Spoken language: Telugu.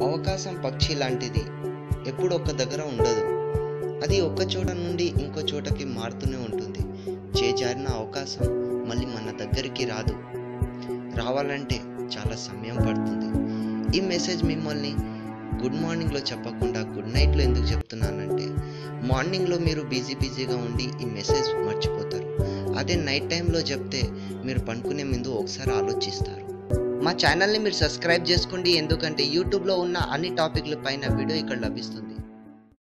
అవకాశం పక్షి లాంటిది ఎప్పుడు ఒక్క దగ్గర ఉండదు అది ఒక్క చోట నుండి ఇంకో చోటకి మారుతూనే ఉంటుంది చేజారిన అవకాశం మళ్ళీ మన దగ్గరికి రాదు రావాలంటే చాలా సమయం పడుతుంది ఈ మెసేజ్ మిమ్మల్ని గుడ్ మార్నింగ్లో చెప్పకుండా గుడ్ నైట్లో ఎందుకు చెప్తున్నానంటే మార్నింగ్లో మీరు బిజీ బిజీగా ఉండి ఈ మెసేజ్ మర్చిపోతారు అదే నైట్ టైంలో చెప్తే మీరు పనుకునే ముందు ఒకసారి ఆలోచిస్తారు మా ఛానల్ని మీరు సబ్స్క్రైబ్ చేసుకోండి ఎందుకంటే యూట్యూబ్లో ఉన్న అన్ని టాపిక్ల పైన వీడియో ఇక్కడ లభిస్తుంది